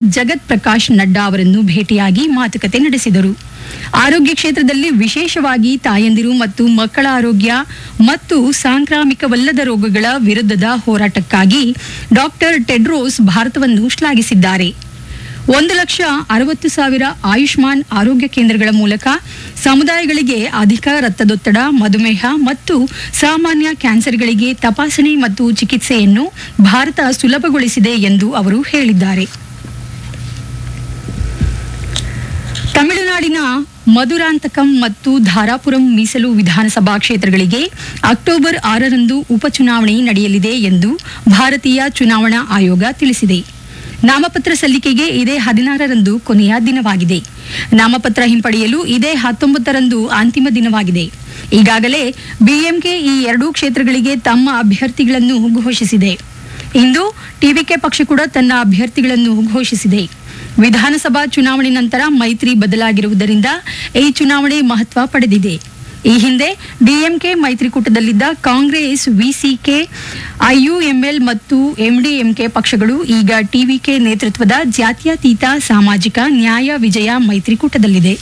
ಜಗತ್ ಪ್ರಕಾಶ್ ನಡ್ಡಾ ಅವರನ್ನು ಭೇಟಿಯಾಗಿ ಮಾತುಕತೆ ನಡೆಸಿದರು ಆರೋಗ್ಯ ಕ್ಷೇತ್ರದಲ್ಲಿ ವಿಶೇಷವಾಗಿ ತಾಯಂದಿರು ಮತ್ತು ಮಕ್ಕಳ ಆರೋಗ್ಯ ಮತ್ತು ಸಾಂಕ್ರಾಮಿಕವಲ್ಲದ ರೋಗಗಳ ವಿರುದ್ಧದ ಹೋರಾಟಕ್ಕಾಗಿ ಡಾಕ್ಟರ್ ಟೆಡ್ರೋಸ್ ಭಾರತವನ್ನು ಶ್ಲಾಘಿಸಿದ್ದಾರೆ ಒಂದು ಲಕ್ಷ ಅರವತ್ತು ಸಾವಿರ ಆಯುಷ್ಮಾನ್ ಆರೋಗ್ಯ ಕೇಂದ್ರಗಳ ಮೂಲಕ ಸಮುದಾಯಗಳಿಗೆ ಅಧಿಕ ರಕ್ತದೊತ್ತಡ ಮಧುಮೇಹ ಮತ್ತು ಸಾಮಾನ್ಯ ಕ್ಯಾನ್ಸರ್ಗಳಿಗೆ ತಪಾಸಣೆ ಮತ್ತು ಚಿಕಿತ್ಸೆಯನ್ನು ಭಾರತ ಸುಲಭಗೊಳಿಸಿದೆ ಎಂದು ಅವರು ಹೇಳಿದ್ದಾರೆ ತಮಿಳುನಾಡಿನ ಮಧುರಾಂತಕಂ ಮತ್ತು ಧಾರಾಪುರಂ ಮೀಸಲು ವಿಧಾನಸಭಾ ಕ್ಷೇತ್ರಗಳಿಗೆ ಅಕ್ಟೋಬರ್ ಆರರಂದು ಉಪಚುನಾವಣೆ ನಡೆಯಲಿದೆ ಎಂದು ಭಾರತೀಯ ಚುನಾವಣಾ ಆಯೋಗ ತಿಳಿಸಿದೆ ನಾಮಪತ್ರ ಸಲ್ಲಿಕೆಗೆ ಇದೇ ಹದಿನಾರರಂದು ಕೊನೆಯ ದಿನವಾಗಿದೆ ನಾಮಪತ್ರ ಹಿಂಪಡೆಯಲು ಇದೇ ಹತ್ತೊಂಬತ್ತರಂದು ಅಂತಿಮ ದಿನವಾಗಿದೆ ಈಗಾಗಲೇ ಬಿಎಂಕೆ ಈ ಎರಡೂ ಕ್ಷೇತ್ರಗಳಿಗೆ ತಮ್ಮ ಅಭ್ಯರ್ಥಿಗಳನ್ನು ಘೋಷಿಸಿದೆ ಇಂದು ಟಿವಿಕೆ ಪಕ್ಷ ಕೂಡ ತನ್ನ ಅಭ್ಯರ್ಥಿಗಳನ್ನು ಘೋಷಿಸಿದೆ ವಿಧಾನಸಭಾ ಚುನಾವಣೆ ನಂತರ ಮೈತ್ರಿ ಬದಲಾಗಿರುವುದರಿಂದ ಈ ಚುನಾವಣೆ ಮಹತ್ವ ಪಡೆದಿದೆ ಈ ಹಿಂದೆ ಡಿಎಂಕೆ ಮೈತ್ರಿಕೂಟದಲ್ಲಿದ್ದ ಕಾಂಗ್ರೆಸ್ ವಿಸಿಕೆ ಐಯುಎಂಎಲ್ ಮತ್ತು ಎಂಡಿಎಂಕೆ ಪಕ್ಷಗಳು ಈಗ ಟಿವಿಕೆ ನೇತೃತ್ವದ ಜಾತ್ಯತೀತ ಸಾಮಾಜಿಕ ನ್ಯಾಯ ವಿಜಯ ಮೈತ್ರಿಕೂಟದಲ್ಲಿದೆ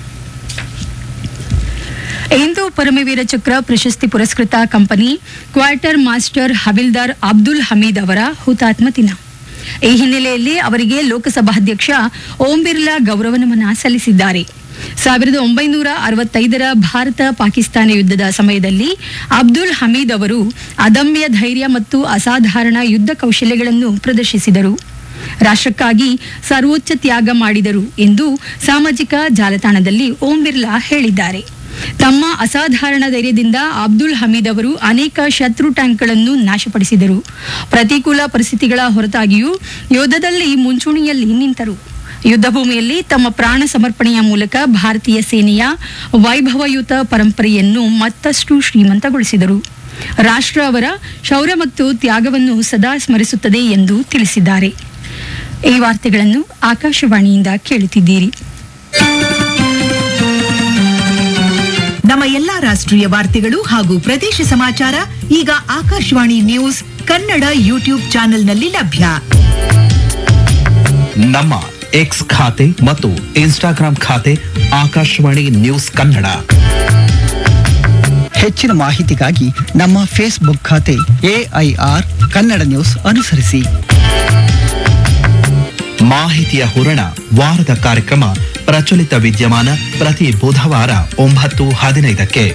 ಇಂದು ಪರಮವೀರ ಚಕ್ರ ಪ್ರಶಸ್ತಿ ಪುರಸ್ಕೃತ company quarter master havildar Abdul Hamid ಅವರ ಹುತಾತ್ಮ ದಿನ ಈ ಹಿನ್ನೆಲೆಯಲ್ಲಿ ಅವರಿಗೆ ಲೋಕಸಭಾಧ್ಯಕ್ಷ ಓಂ ಬಿರ್ಲಾ ಗೌರವ ನಮನ ಸಲ್ಲಿಸಿದ್ದಾರೆ ಸಾವಿರದ ಒಂಬೈನೂರ ಅರವತ್ತೈದರ ಭಾರತ ಪಾಕಿಸ್ತಾನ ಯುದ್ಧದ ಸಮಯದಲ್ಲಿ ಅಬ್ದುಲ್ ಹಮೀದ್ ಅವರು ಅದಮ್ಯ ಧೈರ್ಯ ಮತ್ತು ಅಸಾಧಾರಣ ಯುದ್ಧ ಕೌಶಲ್ಯಗಳನ್ನು ಪ್ರದರ್ಶಿಸಿದರು ರಾಷ್ಟ್ರಕ್ಕಾಗಿ ಸರ್ವೋಚ್ಚ ತ್ಯಾಗ ಮಾಡಿದರು ಎಂದು ಸಾಮಾಜಿಕ ಜಾಲತಾಣದಲ್ಲಿ ಓಂ ಬಿರ್ಲಾ ಹೇಳಿದ್ದಾರೆ ತಮ್ಮ ಅಸಾಧಾರಣ ಧೈರ್ಯದಿಂದ ಅಬ್ದುಲ್ ಹಮೀದ್ ಅವರು ಅನೇಕ ಶತ್ರು ಟ್ಯಾಂಕ್ಗಳನ್ನು ನಾಶಪಡಿಸಿದರು ಪ್ರತಿಕೂಲ ಪರಿಸ್ಥಿತಿಗಳ ಹೊರತಾಗಿಯೂ ಯುದ್ಧದಲ್ಲಿ ಮುಂಚೂಣಿಯಲ್ಲಿ ನಿಂತರು ಯುದ್ಧ ಭೂಮಿಯಲ್ಲಿ ತಮ್ಮ ಪ್ರಾಣ ಸಮರ್ಪಣೆಯ ಮೂಲಕ ಭಾರತೀಯ ಸೇನೆಯ ವೈಭವಯುತ ಪರಂಪರೆಯನ್ನು ಮತ್ತಷ್ಟು ಶ್ರೀಮಂತಗೊಳಿಸಿದರು ರಾಷ್ಟ್ರ ಅವರ ಶೌರ್ಯ ಮತ್ತು ತ್ಯಾಗವನ್ನು ಸದಾ ಸ್ಮರಿಸುತ್ತದೆ ಎಂದು ತಿಳಿಸಿದ್ದಾರೆ ಈ ವಾರ್ತೆಗಳನ್ನು ಆಕಾಶವಾಣಿಯಿಂದ ಕೇಳುತ್ತಿದ್ದೀರಿ ನಮ್ಮ ಎಲ್ಲಾ ರಾಷ್ಟ್ರೀಯ ವಾರ್ತೆಗಳು ಹಾಗೂ ಪ್ರದೇಶ ಸಮಾಚಾರ ಈಗ ಆಕಾಶವಾಣಿ ನ್ಯೂಸ್ ಕನ್ನಡ ಯೂಟ್ಯೂಬ್ ಚಾನೆಲ್ನಲ್ಲಿ ಲಭ್ಯ ನಮ್ಮ ಎಕ್ಸ್ ಖಾತೆ ಮತ್ತು ಇನ್ಸ್ಟಾಗ್ರಾಂ ಖಾತೆ ಆಕಾಶವಾಣಿ ನ್ಯೂಸ್ ಕನ್ನಡ ಹೆಚ್ಚಿನ ಮಾಹಿತಿಗಾಗಿ ನಮ್ಮ ಫೇಸ್ಬುಕ್ ಖಾತೆ ಎಐಆರ್ ಕನ್ನಡ ನ್ಯೂಸ್ ಅನುಸರಿಸಿ ಮಾಹಿತಿಯ ಹೂರಣ ವಾರದ ಕಾರ್ಯಕ್ರಮ ಪ್ರಚಲಿತ ವಿದ್ಯಮಾನ ಪ್ರತಿ ಬುಧವಾರ ಒಂಬತ್ತು ಹದಿನೈದಕ್ಕೆ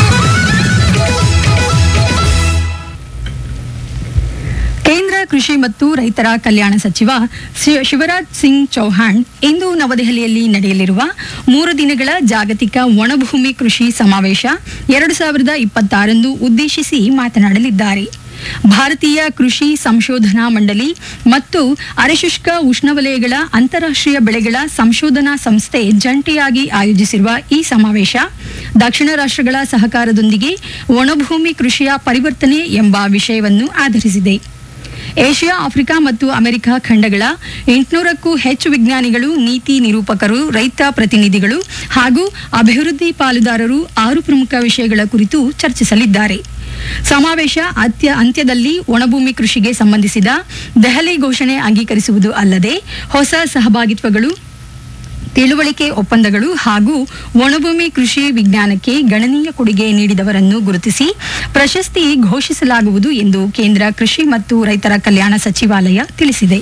ಕೇಂದ್ರ ಕೃಷಿ ಮತ್ತು ರೈತರ ಕಲ್ಯಾಣ ಸಚಿವ ಶಿ- ಶಿವರಾಜ್ ಸಿಂಗ್ ಚೌಹಾಣ್ ಇಂದು ನವದೆಹಲಿಯಲ್ಲಿ ನಡೆಯಲಿರುವ ಮೂರು ದಿನಗಳ ಜಾಗತಿಕ ಒಣಭೂಮಿ ಕೃಷಿ ಸಮಾವೇಶ ಎರಡು ಸಾವಿರದ ಇಪ್ಪತ್ತಾರನ್ನು ಉದ್ದೇಶಿಸಿ ಮಾತನಾಡಲಿದ್ದಾರೆ ಭಾರತೀಯ ಕೃಷಿ ಸಂಶೋಧನಾ ಮಂಡಳಿ ಮತ್ತು ಅರೆಶುಷ್ಕ ಉಷ್ಣವಲಯಗಳ ಅಂತಾರಾಷ್ಟ್ರೀಯ ಬೆಳೆಗಳ ಸಂಶೋಧನಾ ಸಂಸ್ಥೆ ಜಂಟಿಯಾಗಿ ಆಯೋಜಿಸಿರುವ ಈ ಸಮಾವೇಶ ದಕ್ಷಿಣ ರಾಷ್ಟ್ರಗಳ ಸಹಕಾರದೊಂದಿಗೆ ಒಣಭೂಮಿ ಕೃಷಿಯ ಪರಿವರ್ತನೆ ಎಂಬ ವಿಷಯವನ್ನು ಆಧರಿಸಿದೆ ಏಷ್ಯಾ ಆಫ್ರಿಕಾ ಮತ್ತು ಅಮೆರಿಕ ಖಂಡಗಳ ಎಂಟುನೂರಕ್ಕೂ ಹೆಚ್ಚು ವಿಜ್ಞಾನಿಗಳು ನೀತಿ ನಿರೂಪಕರು ರೈತ ಪ್ರತಿನಿಧಿಗಳು ಹಾಗೂ ಅಭಿವೃದ್ಧಿ ಪಾಲುದಾರರು ಆರು ಪ್ರಮುಖ ವಿಷಯಗಳ ಕುರಿತು ಚರ್ಚಿಸಲಿದ್ದಾರೆ ಸಮಾವೇಶ ಅತ್ಯ ಅಂತ್ಯದಲ್ಲಿ ಒಣಭೂಮಿ ಕೃಷಿಗೆ ಸಂಬಂಧಿಸಿದ ದೆಹಲಿ ಘೋಷಣೆ ಅಂಗೀಕರಿಸುವುದು ಅಲ್ಲದೆ ಹೊಸ ಸಹಭಾಗಿತ್ವಗಳು ತಿಳುವಳಿಕೆ ಒಪ್ಪಂದಗಳು ಹಾಗೂ ಒಣಭೂಮಿ ಕೃಷಿ ವಿಜ್ಞಾನಕ್ಕೆ ಗಣನೀಯ ಕೊಡುಗೆ ನೀಡಿದವರನ್ನು ಗುರುತಿಸಿ ಪ್ರಶಸ್ತಿ ಘೋಷಿಸಲಾಗುವುದು ಎಂದು ಕೇಂದ್ರ ಕೃಷಿ ಮತ್ತು ರೈತರ ಕಲ್ಯಾಣ ಸಚಿವಾಲಯ ತಿಳಿಸಿದೆ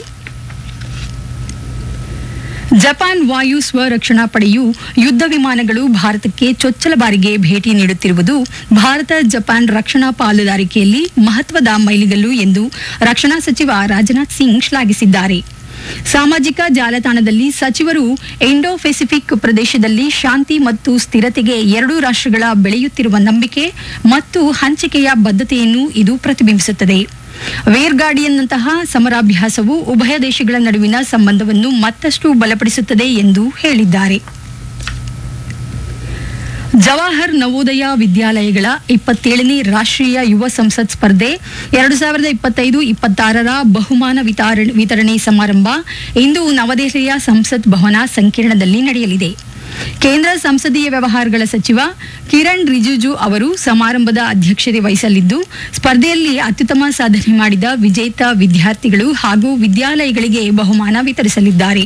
ಜಪಾನ್ ವಾಯು ಸ್ವರಕ್ಷಣಾ ಪಡೆಯು ಯುದ್ಧ ವಿಮಾನಗಳು ಭಾರತಕ್ಕೆ ಚೊಚ್ಚಲ ಬಾರಿಗೆ ಭೇಟಿ ನೀಡುತ್ತಿರುವುದು ಭಾರತ ಜಪಾನ್ ರಕ್ಷಣಾ ಪಾಲುದಾರಿಕೆಯಲ್ಲಿ ಮಹತ್ವದ ಮೈಲಿಗಲ್ಲು ಎಂದು ರಕ್ಷಣಾ ಸಚಿವ ರಾಜನಾಥ್ ಸಿಂಗ್ ಶ್ಲಾಘಿಸಿದ್ದಾರೆ ಸಾಮಾಜಿಕ ಜಾಲತಾಣದಲ್ಲಿ ಸಚಿವರು ಇಂಡೋ ಪೆಸಿಫಿಕ್ ಪ್ರದೇಶದಲ್ಲಿ ಶಾಂತಿ ಮತ್ತು ಸ್ಥಿರತೆಗೆ ಎರಡೂ ರಾಷ್ಟ್ರಗಳ ಬೆಳೆಯುತ್ತಿರುವ ನಂಬಿಕೆ ಮತ್ತು ಹಂಚಿಕೆಯ ಬದ್ಧತೆಯನ್ನು ಇದು ಪ್ರತಿಬಿಂಬಿಸುತ್ತದೆ ವೇರ್ ಗಾರ್ಡಿಯನ್ನಂತಹ ಸಮರಾಭ್ಯಾಸವು ಉಭಯ ದೇಶಗಳ ನಡುವಿನ ಸಂಬಂಧವನ್ನು ಮತ್ತಷ್ಟು ಬಲಪಡಿಸುತ್ತದೆ ಎಂದು ಹೇಳಿದ್ದಾರೆ ಜವಾಹರ್ ನವೋದಯ ವಿದ್ಯಾಲಯಗಳ ಇಪ್ಪತ್ತೇಳನೇ ರಾಷ್ಟ್ರೀಯ ಯುವ ಸಂಸತ್ ಸ್ಪರ್ಧೆ ಎರಡು ಸಾವಿರದ ಇಪ್ಪತ್ತೈದು ಇಪ್ಪತ್ತಾರರ ಬಹುಮಾನ ವಿತಾರ- ವಿತರಣೆ ಸಮಾರಂಭ ಇಂದು ನವದೆಹಲಿಯ ಸಂಸತ್ ಭವನ ಸಂಕೀರ್ಣದಲ್ಲಿ ನಡೆಯಲಿದೆ ಕೇಂದ್ರ ಸಂಸದೀಯ ವ್ಯವಹಾರಗಳ ಸಚಿವ ಕಿರಣ್ ರಿಜಿಜು ಅವರು ಸಮಾರಂಭದ ಅಧ್ಯಕ್ಷತೆ ವಹಿಸಲಿದ್ದು ಸ್ಪರ್ಧೆಯಲ್ಲಿ ಅತ್ಯುತ್ತಮ ಸಾಧನೆ ಮಾಡಿದ ವಿಜೇತ ವಿದ್ಯಾರ್ಥಿಗಳು ಹಾಗೂ ವಿದ್ಯಾಲಯಗಳಿಗೆ ಬಹುಮಾನ ವಿತರಿಸಲಿದ್ದಾರೆ